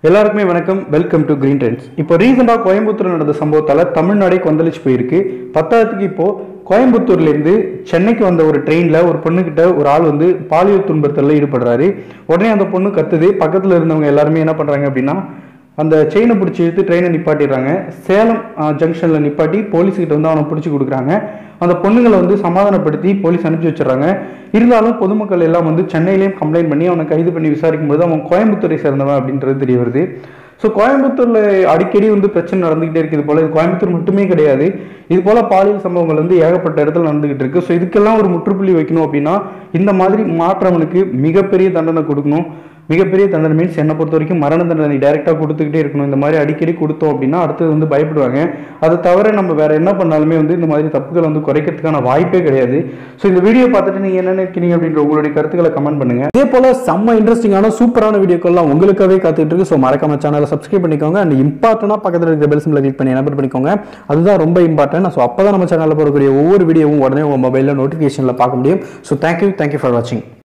எல்லாருக்குமே வணக்கம் welcome to green trends இப்போ ரீசெண்டாக கோயம்புத்தூர் நடந்த சம்பவத்தால் தமிழ்நாடே கொந்தளிச்சு போயிருக்கு பத்தாவதுக்கு இப்போ கோயம்புத்தூர்லேருந்து சென்னைக்கு வந்த ஒரு ட்ரெயினில் ஒரு பொண்ணுக்கிட்ட ஒரு ஆள் வந்து பாலியல் துன்புறுத்தலில் ஈடுபடுறாரு உடனே அந்த பொண்ணு கத்துது பக்கத்தில் இருந்தவங்க எல்லாருமே என்ன பண்ணுறாங்க அப்படின்னா அந்த செயினை பிடிச்சி இழுத்து ட்ரெயினை நிப்பாட்டிடுறாங்க சேலம் ஜங்ஷனில் நிப்பாட்டி போலீஸ்கிட்ட வந்து அவனை பிடிச்சி கொடுக்குறாங்க அந்த பொண்ணுங்களை வந்து சமாதானப்படுத்தி போலீஸ் அனுப்பிச்சி வச்சிடுறாங்க இருந்தாலும் பொதுமக்கள் எல்லாம் வந்து சென்னையிலையும் கம்ப்ளைண்ட் பண்ணி அவனை கைது பண்ணி விசாரிக்கும் போது அவன் கோயம்புத்தூரை சேர்ந்தவன் அப்படின்றது தெரிய வருது ஸோ கோயம்புத்தூர்ல அடிக்கடி வந்து பிரச்சனை நடந்துகிட்டே இருக்கு இது போல இது கோயம்புத்தூர் மட்டுமே கிடையாது இது போல பாலியல் சம்பவங்கள் வந்து ஏகப்பட்ட இடத்துல நடந்துகிட்டு இருக்கு ஸோ இதுக்கெல்லாம் ஒரு முற்றுப்புள்ளி வைக்கணும் அப்படின்னா இந்த மாதிரி மாற்றவனுக்கு மிகப்பெரிய தண்டனை கொடுக்கணும் மிகப்பெரிய தண்டனை மீன்ஸ் என்னை பொறுத்த வரைக்கும் மரண தண்டனை டைரெக்டாக கொடுத்துக்கிட்டே இருக்கணும் இந்த மாதிரி அடிக்கடி கொடுத்தோம் அப்படின்னா அடுத்தது வந்து பயப்படுவாங்க அதை தவிர நம்ம வேற என்ன பண்ணாலுமே வந்து இந்த மாதிரி தப்புகளை வந்து குறைக்கிறதுக்கான வாய்ப்பே கிடையாது ஸோ இந்த வீடியோ பார்த்துட்டு நீங்க என்ன நினைக்கிறீங்க அப்படின்ற உங்களுடைய கருத்துக்களை கமெண்ட் பண்ணுங்க இதே போல செம்ம இன்ட்ரெஸ்டிங்கான சூப்பரான வீடியோக்கள்லாம் உங்களுக்காகவே காத்துட்டு இருக்கு ஸோ மறக்காம சேனலை சப்ஸ்கிரைப் பண்ணிக்கோங்க அண்ட் இம்பார்ட்டனாக பக்கத்தில் இருக்கிற பெல் சிம்பிளை கிளிக் பண்ணி எனபிள் பண்ணிக்கோங்க அதுதான் ரொம்ப இம்பார்ட்டன்ட் ஸோ அப்போ தான் நம்ம சேனலில் போடக்கூடிய ஒவ்வொரு வீடியோவும் உடனே உங்கள் மொபைலில் நோட்டிஃபிகேஷனில் பார்க்க முடியும் ஸோ தேங்க்யூ தேங்க்யூ ஃபார் வாட்சிங்